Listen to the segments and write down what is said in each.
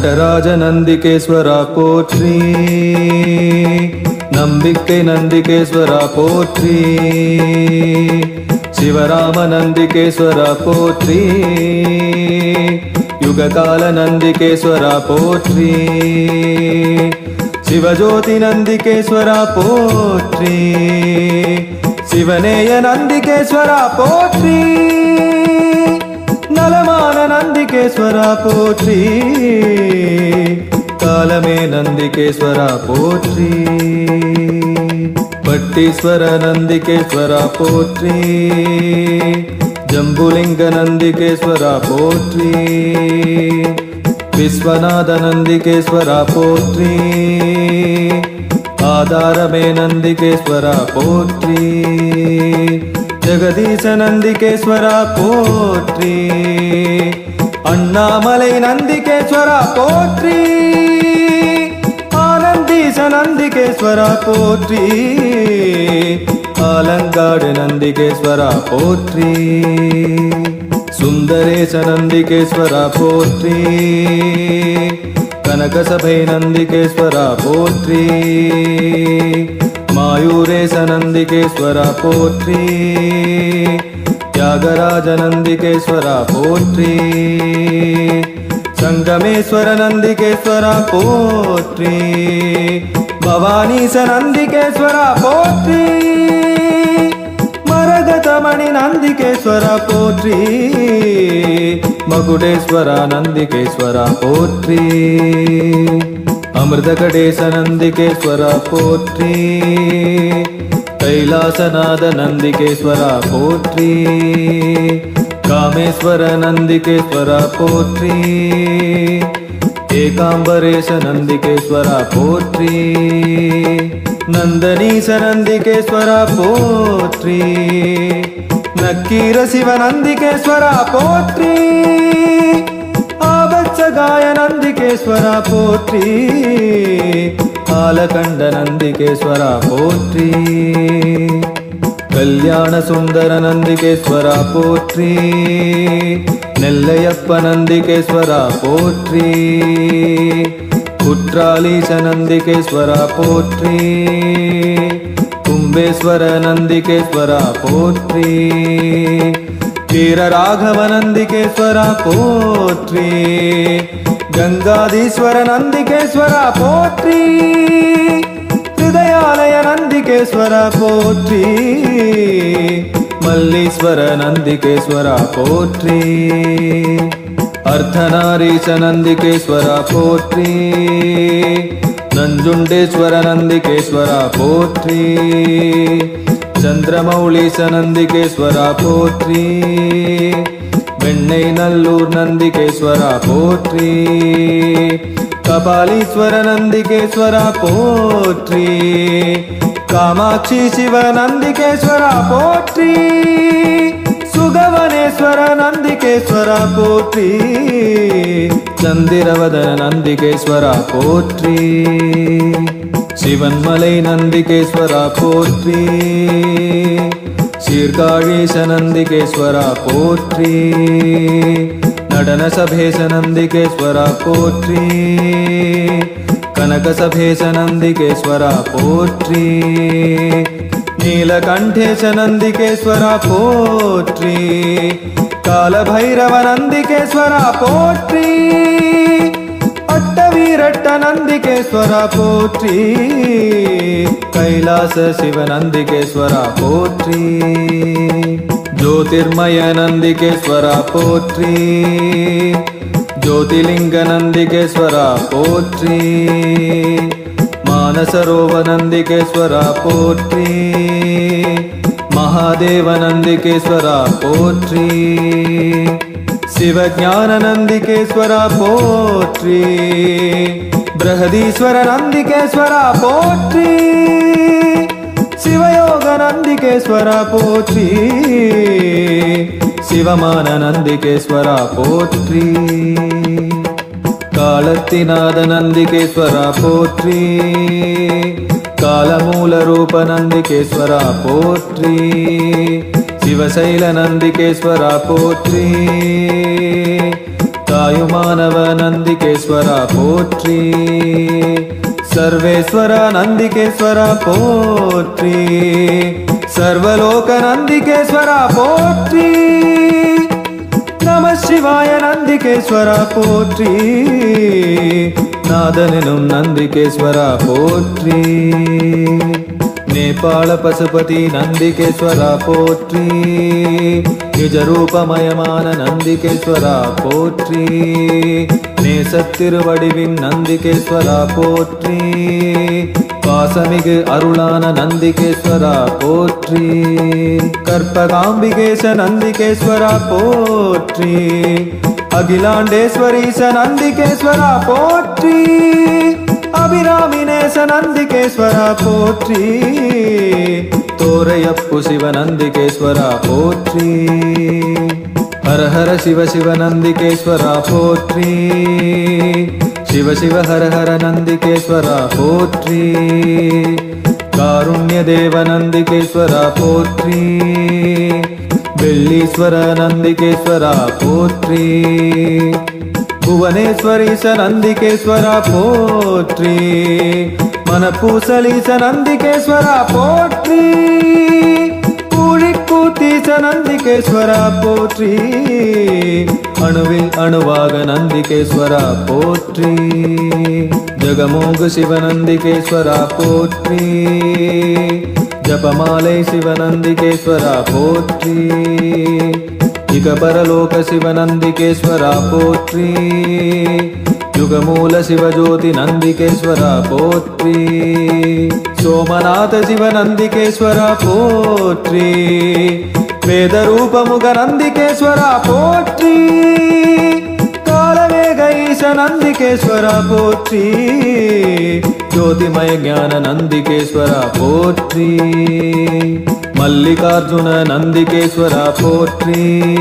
நடராஜ நந்திகேஸ்வரா போற்றி நம்பிக்கை நந்திகேஸ்வரா போற்றி சிவராம நந்திகேஸ்வரா போற்றி யுககால நந்திகேஸ்வரா போற்றி சிவஜோதி நந்திகேஸ்வரா போற்றி சிவநேய நந்திகேஸ்வரா போற்றி நலமான நந்திகேஸ்வரா போற்றி காலமே நந்திகேஸ்வரா போற்றி பட்டீஸ்வர நந்திகேஸ்வரா போற்றி ஜம்புலிங்க நந்திகேஸ்வரா போற்றி விஸ்வநாத நந்திகேஸ்வரா போற்றி ஆதாரமே நந்திகேஸ்வரா போற்றி ஜெகதீச நந்திகேஸ்வரா போற்றி அண்ணாமலை நந்திகேஸ்வரா போற்றி ஆனந்தீச நந்திகேஸ்வரா போற்றி ஆலங்காடு நந்திகேஸ்வரா போற்றி சுந்தரேச நந்திகேஸ்வரா போற்றி கனகசபை நந்திகேஸ்வரா போற்றி மாயூரேச நந்திகேஸ்வரா போற்றி தியாகராஜ நந்திகேஸ்வரா போற்றி சங்கமேஸ்வர நந்திகேஸ்வரா போற்றி பவானீச நந்திகேஸ்வரா போற்றி மரகதமணி நந்திகேஸ்வர போற்றி மகுடேஸ்வர நந்திகேஸ்வர போற்றி அமிர்தகடேச நந்திகேஸ்வர போற்றி கைலாசநாத நந்திகேஸ்வர போற்றி காமேஸ்வர நந்திகேஸ்வர போற்றி ஏகாம்பரேಶ நந்திகேஸ்வர போற்றி நந்தனீச நந்திகேஸ்வர போற்றி நக்கீர சிவ நந்திகேஸ்வர போற்றி ஆபத்சகாய நந்திகேஸ்வர போற்றி ஆலகண்ட நந்திகேஸ்வர போற்றி கல்யாண சுந்தர நந்திகேஸ்வர போற்றி நெல்லையப்ப நந்திகேஸ்வர போற்றி குற்றாலீச நந்திகேஸ்வர போற்றி கும்பேஸ்வர நந்திகேஸ்வர போற்றி வீரராகவ நந்திகேஸ்வர போற்றி கங்காதீஸ்வர நந்திகேஸ்வர போற்றி ஹிருதயாலய நந்திகேஸ்வர போற்றி மல்லீஸ்வர நந்திகேஸ்வர போற்றி அர்த்தநாரீச நந்திகேஸ்வர போற்றி ನಂಜುಂಡೇಶ್ವರ ನಂದಿಕೇಶ್ವರ ಪೋತ್ರಿ ಚಂದ್ರಮೌಳೀಶ ನಂದಿಕೇಶ್ವರ ಪೋತ್ರಿ ಬೆಣ್ಣೈನಲ್ಲೂರ್ ನಂದಿಕೇಶ್ವರ ಪೋತ್ರಿ ಕಪಾಲೀಶ್ವರ ನಂದಿಕೇಶ್ವರ ಪೋತ್ರಿ ಕಾಮಾಕ್ಷಿ ಶಿವ ನಂದಿಕೇಶ್ವರ ಪೋತ್ರಿ ಸುಗವನೇಶ್ವರ ನಂದಿಕೇಶ್ವರ ಪೋತ್ರಿ ಚಂದಿರವದನ ನಂದಿಕೇಶ್ವರ ಪೋತ್ರಿ சிவன்மலை நந்திகேஸ்வரா போற்றி சீர்காழீச நந்திகேஸ்வரா போற்றி நடன சபேச நந்திகேஸ்வரா போற்றி கனக சபேச நந்திகேஸ்வரா போற்றி நீலகண்டேಶ ನಂದಿಕೇಶ್ವರ ಪೋತ್ರಿ ಕಾಲಭೈರವ ನಂದಿಕೇಶ್ವರ ಪೋತ್ರಿ ಅಟ್ಟವೀರಟ್ಟ ನಂದಿಕೇಶ್ವರ ಪೋತ್ರಿ ಕೈಲಾಸ ಶಿವ ನಂದಿಕೇಶ್ವರ ಪೋತ್ರಿ ಜ್ಯೋತಿರ್ಮಯ ನಂದಿಕೇಶ್ವರ ಪೋತ್ರಿ ಜ್ಯೋತಿಲಿಂಗ ನಂದಿಕೇಶ್ವರ ಪೋತ್ರಿ ಮಾನಸರೋವ ನಂದಿಕೇಶ್ವರ ಪೋತ್ರಿ ಮಹಾದೇವ ನಂದಿಕೇಶ್ವರ ಪೋತ್ರಿ ಶಿವಜ್ಞಾನ ನಂದಿಕೇಶ್ವರ ಪೋತ್ರಿ ಬೃಹದೀಶ್ವರ ನಂದಿಕೇಶ್ವರ ಪೋತ್ರಿ ಶಿವಯೋಗ ನಂದಿಕೇಶ್ವರ ಪೋತ್ರಿ ಶಿವಮಾನ ನಂದಿಕೇಶ್ವರ ಪೋತ್ರಿ ಕಾಳತ್ತಿನಾದ ನಂದಿಕೇಶ್ವರ ಪೋತ್ರಿ ಕಾಲಮೂಲ ರೂಪ ನಂದಿಕೇಶ್ವರ ಪೋತ್ರಿ ಶಿವಶೈಲ ನಂದಿಕೇಶ್ವರ ಪೋತ್ರಿ தாயுமானவ நந்திகேஸ்வரா போற்றி சர்வேஸ்வர நந்திகேஸ்வரா போற்றி சர்வலோக நந்திகேஸ்வரா போற்றி நம சிவாய நந்திகேஸ்வரா போற்றி நாதனும் நந்திகேஸ்வரா போற்றி நேபாள பசுபதி நந்திகேஸ்வரா போற்றி நிஜரூபமயமான நந்திகேஸ்வரா போற்றி நேசத்திருவடிவின் நந்திகேஸ்வரா போற்றி பாசமிகு அருளான நந்திகேஸ்வரா போற்றி கற்பகாம்பிகேச நந்திகேஸ்வரா போற்றி அகிலாண்டேஸ்வரீச நந்திகேஸ்வரா போற்றி அபிராமினேச நந்திகேஸ்வரா போற்றி தோரையப்பு சிவ நந்திகேஸ்வரா போற்றி ஹர ஹர சிவ சிவ நந்திகேஸ்வரா போற்றி சிவ சிவ ஹர ஹர நந்திகேஸ்வரா போற்றி காருண்ய தேவ நந்திகேஸ்வரா போற்றி வெள்ளீஸ்வர நந்திகேஸ்வரா போற்றி புவனேஸ்வரீச நந்திகேஸ்வரா போற்றி மனப்பூசலீச நந்திகேஸ்வரா போற்றி கூத்தீச நந்திகேஸ்வரா போற்றி அணுவில் அணுவாக நந்திகேஸ்வரா போற்றி ஜகமோக சிவ நந்திகேஸ்வரா போற்றி ஜபமாலை சிவ நந்திகேஸ்வரா போற்றி இக பரலோக சிவ நந்திகேஸ்வரா போற்றி யுகமூல சிவஜோதி நந்திகேஸ்வரா போற்றி சோமநாத சிவ நந்திகேஸ்வரா போற்றி வேதரூபமுக நந்திகேஸ்வரா போற்றி காலவேக ஈச நந்திகேஸ்வரா போற்றி ஜோதிமய ஞான நந்திகேஸ்வரா போற்றி மல்லிகார்ஜுன நந்திகேஸ்வரா போற்றி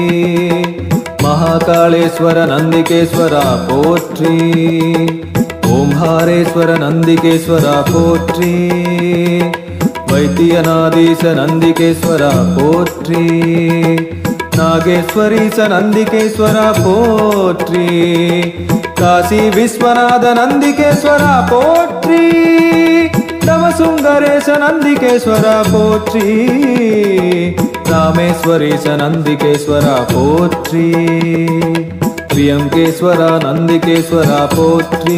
மகாகாளேஸ்வர நந்திகேஸ்வரா போற்றி ஓம்ஹாரேஸ்வர நந்திகேஸ்வரா போற்றி வைத்தியநாதீச நந்திகேஸ்வரா போற்றி நாகேஸ்வரீச நந்திகேஸ்வரா போற்றி காசி விஸ்வநாத நந்திகேஸ்வரா போற்றி நவசுந்தரேச நந்திகேஸ்வரா போற்றி ராமேஸ்வரீச நந்திகேஸ்வரா போற்றி பிரியங்கேஸ்வரா நந்திகேஸ்வரா போற்றி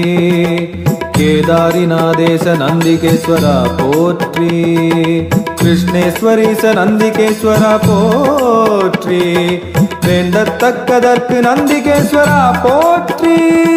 கேதாரிநாதேச நந்திகேஸ்வரா போற்றி கிருஷ்ணேஸ்வரீச நந்திகேஸ்வரா போற்றி வேண்டத்தக்கதற்கு நந்திகேஸ்வரா போற்றி